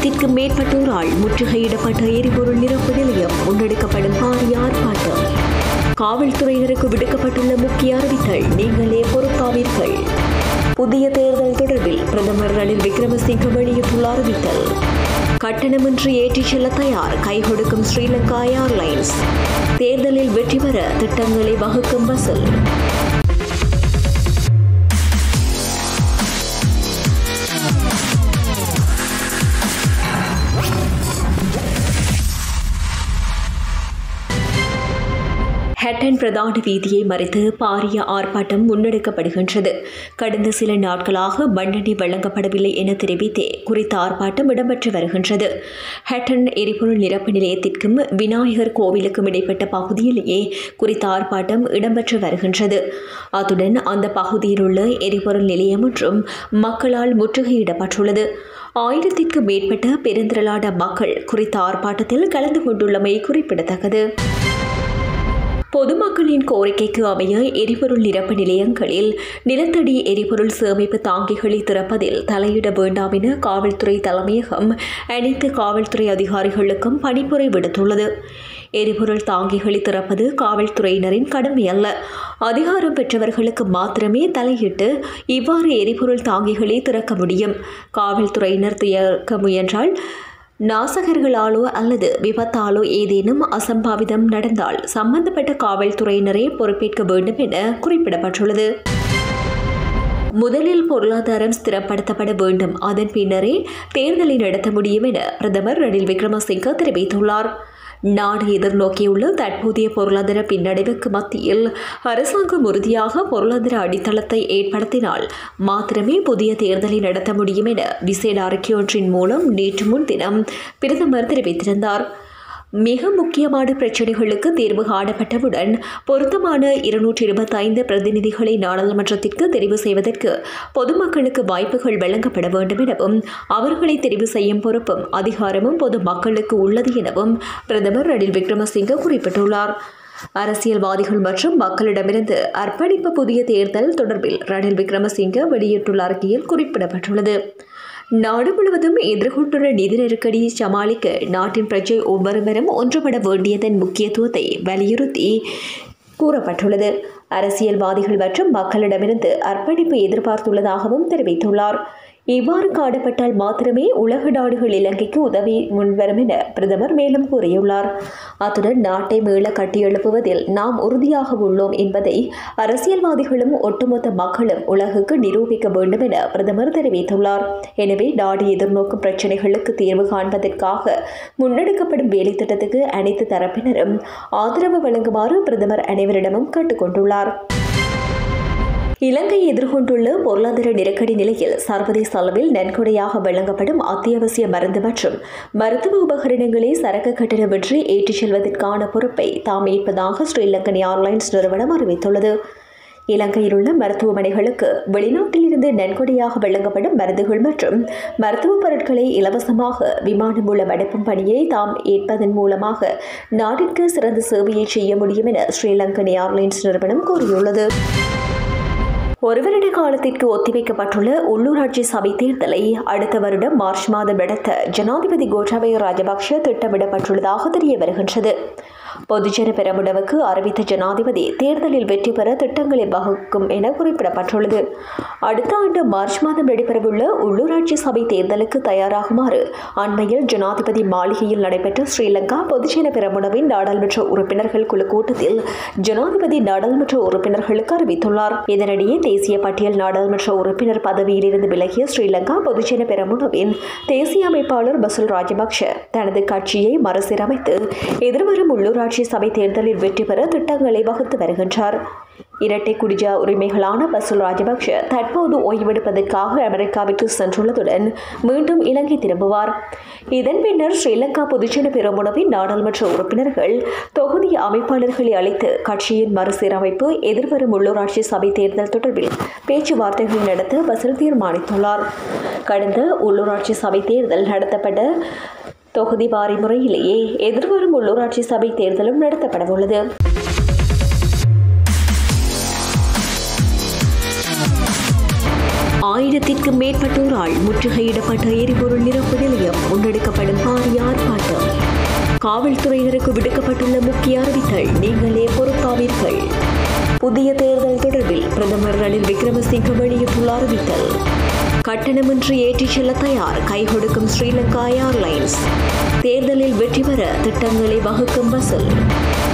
ஆயிரத்திற்கும் மேற்பட்டோரால் முற்றுகையிடப்பட்ட எரிபொருள் நிரப்பு நிலையம் முன்னெடுக்கப்படும் பாரிய ஆர்ப்பாட்டம் காவல்துறையினருக்கு விடுக்கப்பட்டுள்ள முக்கிய அறிவித்தல் நீங்களே பொறுப்பாவீர்கள் புதிய தேர்தல் தொடர்பில் பிரதமர் ரணில் விக்ரமசிங்க வெளியிட்டுள்ள அறிவித்தல் கட்டணமின்றி ஏற்றிச் செல்ல தயார் கை கொடுக்கும் ஸ்ரீலங்கா ஏர்லைன்ஸ் தேர்தலில் வெற்றி பெற திட்டங்களை வகுக்கும் பஸ்ஸில் ஹட்டன் பிரதான வீதியை மறைத்து பாரிய ஆர்ப்பாட்டம் முன்னெடுக்கப்படுகின்றது கடந்த சில நாட்களாக மண்ணெண்ணெய் வழங்கப்படவில்லை என தெரிவித்தே குறித்த ஆர்ப்பாட்டம் இடம்பெற்று வருகின்றது ஹட்டன் எரிபொருள் நிரப்பு நிலையத்திற்கும் விநாயகர் கோவிலுக்கும் இடைப்பட்ட பகுதியிலேயே குறித்த ஆர்ப்பாட்டம் இடம்பெற்று வருகின்றது அத்துடன் அந்த பகுதியில் உள்ள எரிபொருள் நிலையம் ஒன்றும் மக்களால் முற்றுகையிடப்பட்டுள்ளது ஆயிரத்திற்கும் மேற்பட்ட பெருந்திரளான மக்கள் குறித்த ஆர்ப்பாட்டத்தில் கலந்து கொண்டுள்ளமை குறிப்பிடத்தக்கது பொதுமக்களின் கோரிக்கைக்கு அமைய எரிபொருள் நிரப்பு நிலையங்களில் நிலத்தடி எரிபொருள் சேமிப்பு தாங்கிகளை திறப்பதில் தலையிட வேண்டாம் என காவல்துறை தலைமையகம் அனைத்து காவல்துறை அதிகாரிகளுக்கும் பணிப்புரை விடுத்துள்ளது எரிபொருள் தாங்கிகளை திறப்பது காவல்துறையினரின் கடமை அல்ல அதிகாரம் பெற்றவர்களுக்கு மாத்திரமே தலையிட்டு இவ்வாறு எரிபொருள் தாங்கிகளை திறக்க முடியும் காவல்துறையினர் திறக்க முயன்றால் நாசகர்களாலோ அல்லது விபத்தாலோ ஏதேனும் அசம்பாவிதம் நடந்தால் சம்பந்தப்பட்ட காவல்துறையினரே பொறுப்பேற்க வேண்டும் என குறிப்பிடப்பட்டுள்ளது முதலில் பொருளாதாரம் ஸ்திரப்படுத்தப்பட வேண்டும் அதன் பின்னரே தேர்தலை நடத்த முடியும் என பிரதமர் ரணில் விக்ரமசிங்க தெரிவித்துள்ளார் நாடு எதிர்நோக்கியுள்ள தற்போதைய பொருளாதார பின்னடைவுக்கு மத்தியில் அரசாங்கம் உறுதியாக பொருளாதார அடித்தளத்தை ஏற்படுத்தினால் மாத்திரமே புதிய தேர்தலை நடத்த முடியும் என விசேட அறிக்கையொன்றின் மூலம் நேற்று முன்தினம் பிரதமர் தெரிவித்திருந்தார் மிக முக்கியமான பிரச்சினைகளுக்கு தீர்வு காணப்பட்டவுடன் பொருத்தமான இருநூற்றி இருபத்தைந்து பிரதிநிதிகளை நாடாளுமன்றத்திற்கு தெரிவு செய்வதற்கு பொதுமக்களுக்கு வாய்ப்புகள் வழங்கப்பட வேண்டும் எனவும் அவர்களை தெரிவு செய்யும் பொறுப்பும் அதிகாரமும் பொது மக்களுக்கு உள்ளது எனவும் பிரதமர் ரணில் விக்ரமசிங்க குறிப்பிட்டுள்ளார் அரசியல்வாதிகள் மற்றும் மக்களிடமிருந்து அர்ப்பணிப்பு புதிய தேர்தல் தொடர்பில் ரணில் விக்ரமசிங்க வெளியிட்டுள்ள அறிக்கையில் குறிப்பிடப்பட்டுள்ளது நாடு முழுவதும் எதிர்கொண்டுள்ள நிதி நெருக்கடியை சமாளிக்க நாட்டின் பிரஜை ஒவ்வொருவரும் ஒன்றுபட வேண்டியதன் முக்கியத்துவத்தை வலியுறுத்தி கூறப்பட்டுள்ளது அரசியல்வாதிகள் மற்றும் மக்களிடமிருந்து அர்ப்பணிப்பு எதிர்பார்த்துள்ளதாகவும் தெரிவித்துள்ளார் இவ்வாறு காணப்பட்டால் மாத்திரமே உலக நாடுகள் இலங்கைக்கு உதவி முன்வரும் என பிரதமர் மேலும் கூறியுள்ளார் அத்துடன் நாட்டை மீள கட்டியெழுப்புவதில் நாம் உறுதியாக உள்ளோம் என்பதை அரசியல்வாதிகளும் ஒட்டுமொத்த மக்களும் உலகுக்கு நிரூபிக்க வேண்டும் என பிரதமர் தெரிவித்துள்ளார் எனவே நாடு எதிர்நோக்கும் பிரச்சினைகளுக்கு தீர்வு காண்பதற்காக முன்னெடுக்கப்படும் வேலை திட்டத்துக்கு அனைத்து தரப்பினரும் ஆதரவு வழங்குமாறு பிரதமர் அனைவரிடமும் கேட்டுக்கொண்டுள்ளார் இலங்கை எதிர்கொண்டுள்ள பொருளாதார நெருக்கடி நிலையில் சர்வதேச அளவில் நன்கொடையாக வழங்கப்படும் அத்தியாவசிய மருந்து மற்றும் மருத்துவ உபகரணங்களை சரக்கு கட்டணமின்றி ஏற்றிச் செல்வதற்கான பொறுப்பை தாம் ஏற்பதாக ஸ்ரீலங்கன் ஏர்லைன்ஸ் நிறுவனம் அறிவித்துள்ளது இலங்கையில் உள்ள மருத்துவமனைகளுக்கு வெளிநாட்டில் இருந்து நன்கொடையாக வழங்கப்படும் மருந்துகள் மற்றும் மருத்துவ பொருட்களை இலவசமாக விமானம் மூலம் அனுப்பும் பணியை தாம் ஏற்பதன் மூலமாக நாட்டிற்கு சிறந்த சேவையை செய்ய முடியும் என ஸ்ரீலங்கன் ஏர்லைன்ஸ் நிறுவனம் கூறியுள்ளது ஒரு வருட காலத்திற்கு ஒத்திவைக்கப்பட்டுள்ள உள்ளூராட்சி சபை தேர்தலை அடுத்த வருடம் மார்ச் மாதம் நடத்த ஜனாதிபதி கோட்டாபய ராஜபக்ஷ திட்டமிடப்பட்டுள்ளதாக தெரிய வருகின்றது பொதுஜன பெரமுனவுக்கு அறிவித்த ஜனாதிபதி தேர்தலில் வெற்றி பெற திட்டங்களை வகுக்கும் என குறிப்பிடப்பட்டுள்ளது அடுத்த ஆண்டு மார்ச் மாதம் நடைபெறவுள்ள உள்ளூராட்சி சபை தேர்தலுக்கு தயாராகுமாறு அண்மையில் ஜனாதிபதி மாளிகையில் நடைபெற்ற ஸ்ரீலங்கா பொதுஜன பெரமுனவின் நாடாளுமன்ற உறுப்பினர்கள் குழு கூட்டத்தில் ஜனாதிபதி நாடாளுமன்ற உறுப்பினர்களுக்கு அறிவித்துள்ளார் இதனிடையே தேசிய பட்டியல் நாடாளுமன்ற உறுப்பினர் பதவியிலிருந்து விலகிய ஸ்ரீலங்கா பொதுஜன பெரமுனவின் தேசிய அமைப்பாளர் பசுல் ராஜபக்ஷ தனது கட்சியை மறுசீரமைத்து எதிர்வரும் உள்ளூராட்சி சபை தேர்தலில் வெற்றி பெற திட்டங்களை வகுத்து வருகின்றார் இரட்டை குடிஜா உரிமைகளான பசுல் ராஜபக்ஷ தற்போது ஓய்வெடுப்பதற்காக அமெரிக்காவிற்கு சென்றுள்ளதுடன் மீண்டும் இலங்கை திரும்புவார் இதன் பின்னர் ஸ்ரீலங்கா பொதுஜன பெருமுனவின் நாடாளுமன்ற உறுப்பினர்கள் தொகுதி அமைப்பாளர்களை அழைத்து கட்சியின் மறுசீரமைப்பு எதிர்வரும் உள்ளூராட்சி சபை தேர்தல் தொடர்பில் பேச்சுவார்த்தைகளை நடத்த பசில் தீர்மானித்துள்ளார் கடந்த உள்ளூராட்சி சபை தேர்தல் நடத்தப்பட்ட தொகுதி வாரி முறையிலேயே எதிர்வரும் உள்ளூராட்சி சபை தேர்தலும் நடத்தப்படவுள்ளது ஆயிரத்திற்கும் மேற்பட்டோரால் முற்றுகையிடப்பட்ட எரிபொருள் நிரப்பு நிலையம் முன்னெடுக்கப்படும் பாரிய ஆர்ப்பாட்டம் காவல்துறையினருக்கு விடுக்கப்பட்டுள்ள முக்கிய அறிவித்தல் நீங்களே பொறுப்பாவீர்கள் புதிய தேர்தல் தொடர்பில் பிரதமர் ரணில் விக்ரமசிங்க வெளியிட்டுள்ள அறிவித்தல் கட்டணமின்றி ஏற்றிச் செல்ல தயார் கை கொடுக்கும் ஸ்ரீலங்கா ஏர்லைன்ஸ் தேர்தலில் வெற்றி பெற திட்டங்களை வகுக்கும் பஸ்ஸில்